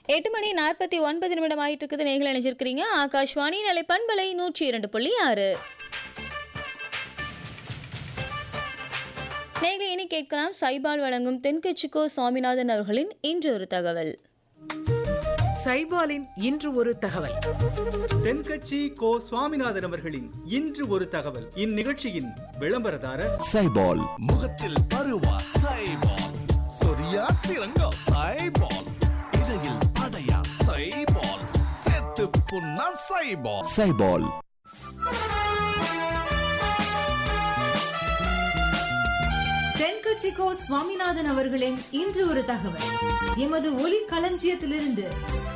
எட்டு மணி நாற்பத்தி ஒன்பது நிமிடம் ஆயிட்டு இருக்குது நீங்கள் நினைச்சிருக்கிறீங்க ஆகாஷ்வாணி நிலை பண்பலை நூற்றி இரண்டு புள்ளி ஆறு நேர்களை இனி கேட்கலாம் சைபால் வழங்கும் தென்கட்சிக்கோ சுவாமிநாதன் அவர்களின் இன்று ஒரு தகவல் சைபாலின் இன்று ஒரு தகவல் தென்கட்சி கோ சுவாமிநாதன் அவர்களின் இன்று ஒரு தகவல் இந்நிகழ்ச்சியின் விளம்பரதாரர் சைபால் முகத்தில் பருவா சைபால் சொரியா சிறங்கா சைபால் இடையில் படையா சைபால் செத்து புண்ணா சைபால் சைபால் தென்கட்சிக்கோ சுவாமிநாதன் அவர்களின் இன்று ஒரு தகவல் எமது ஒலி களஞ்சியத்திலிருந்து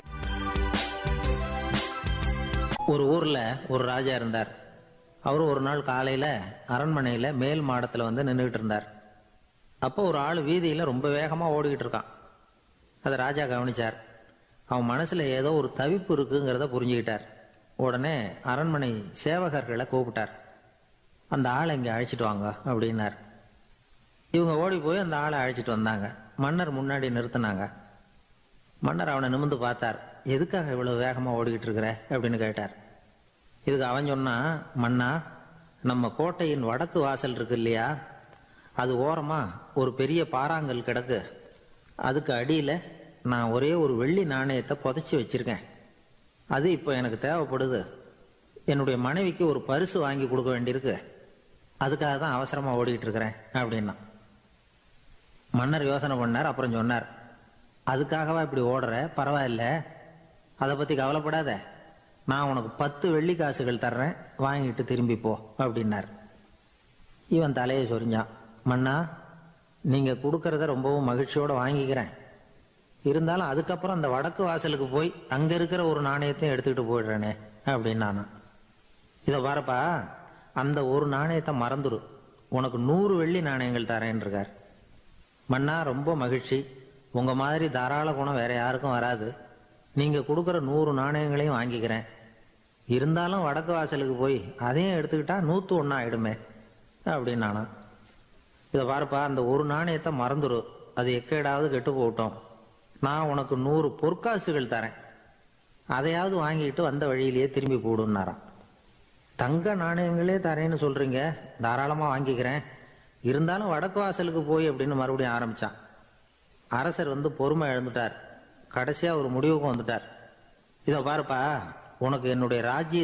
ஒரு ஊரில் ஒரு ராஜா இருந்தார் அவர் ஒரு நாள் காலையில் அரண்மனையில் மேல் மாடத்தில் வந்து நின்றுக்கிட்டு இருந்தார் அப்போ ஒரு ஆள் வீதியில் ரொம்ப வேகமாக ஓடிக்கிட்டு இருக்கான் அதை ராஜா கவனிச்சார் அவன் மனசில் ஏதோ ஒரு தவிப்பு இருக்குங்கிறத புரிஞ்சுக்கிட்டார் உடனே அரண்மனை சேவகர்களை கூப்பிட்டார் அந்த ஆளை இங்கே அழைச்சிட்டு வாங்க அப்படின்னார் இவங்க ஓடி போய் அந்த ஆளை அழைச்சிட்டு வந்தாங்க மன்னர் முன்னாடி நிறுத்தினாங்க மன்னர் அவனை நிமிர்ந்து பார்த்தார் எதுக்காக இவ்வளவு வேகமா ஓடிக்கிட்டு இருக்கிற அப்படின்னு கேட்டார் இதுக்கு அவன் சொன்னான் மன்னா நம்ம கோட்டையின் வடக்கு வாசல் இருக்கு இல்லையா அது ஓரமா ஒரு பெரிய பாறாங்கல் கிடக்கு அதுக்கு அடியில நான் ஒரே ஒரு வெள்ளி நாணயத்தை புதைச்சி வச்சிருக்கேன் அது இப்போ எனக்கு தேவைப்படுது என்னுடைய மனைவிக்கு ஒரு பரிசு வாங்கி கொடுக்க வேண்டியிருக்கு அதுக்காக தான் அவசரமா ஓடிக்கிட்டு இருக்கிறேன் அப்படின்னா மன்னர் யோசனை பண்ணார் அப்புறம் சொன்னார் அதுக்காகவா இப்படி ஓடுற பரவாயில்ல அதை பற்றி கவலைப்படாத நான் உனக்கு பத்து வெள்ளி காசுகள் தர்றேன் வாங்கிட்டு திரும்பி போ அப்படின்னார் இவன் தலையை சொரிஞ்சான் மன்னா நீங்கள் கொடுக்கறத ரொம்பவும் மகிழ்ச்சியோடு வாங்கிக்கிறேன் இருந்தாலும் அதுக்கப்புறம் அந்த வடக்கு வாசலுக்கு போய் அங்கே இருக்கிற ஒரு நாணயத்தையும் எடுத்துக்கிட்டு போயிடுறேனே அப்படின்னு நானும் இதை பாருப்பா அந்த ஒரு நாணயத்தை மறந்துடு உனக்கு நூறு வெள்ளி நாணயங்கள் தரேன் இருக்கார் மன்னா ரொம்ப மகிழ்ச்சி உங்க மாதிரி தாராள குணம் வேற யாருக்கும் வராது நீங்க கொடுக்குற நூறு நாணயங்களையும் வாங்கிக்கிறேன் இருந்தாலும் வடக்கு வாசலுக்கு போய் அதையும் எடுத்துக்கிட்டா நூத்து ஒன்றா ஆயிடுமே அப்படின்னு நானா இதை பாருப்பா அந்த ஒரு நாணயத்தை மறந்துடு அது எக்கேடாவது கெட்டு போகட்டும் நான் உனக்கு நூறு பொற்காசுகள் தரேன் அதையாவது வாங்கிட்டு வந்த வழியிலேயே திரும்பி போடுன்னாராம் தங்க நாணயங்களே தரேன்னு சொல்றீங்க தாராளமா வாங்கிக்கிறேன் இருந்தாலும் வடக்கு வாசலுக்கு போய் அப்படின்னு மறுபடியும் ஆரம்பிச்சான் அரசர் வந்து பொறுமை இழந்துட்டார் கடைசியா ஒரு முடிவுக்கு வந்துட்டார் இதை பாருப்பா உனக்கு என்னுடைய ராஜ்ய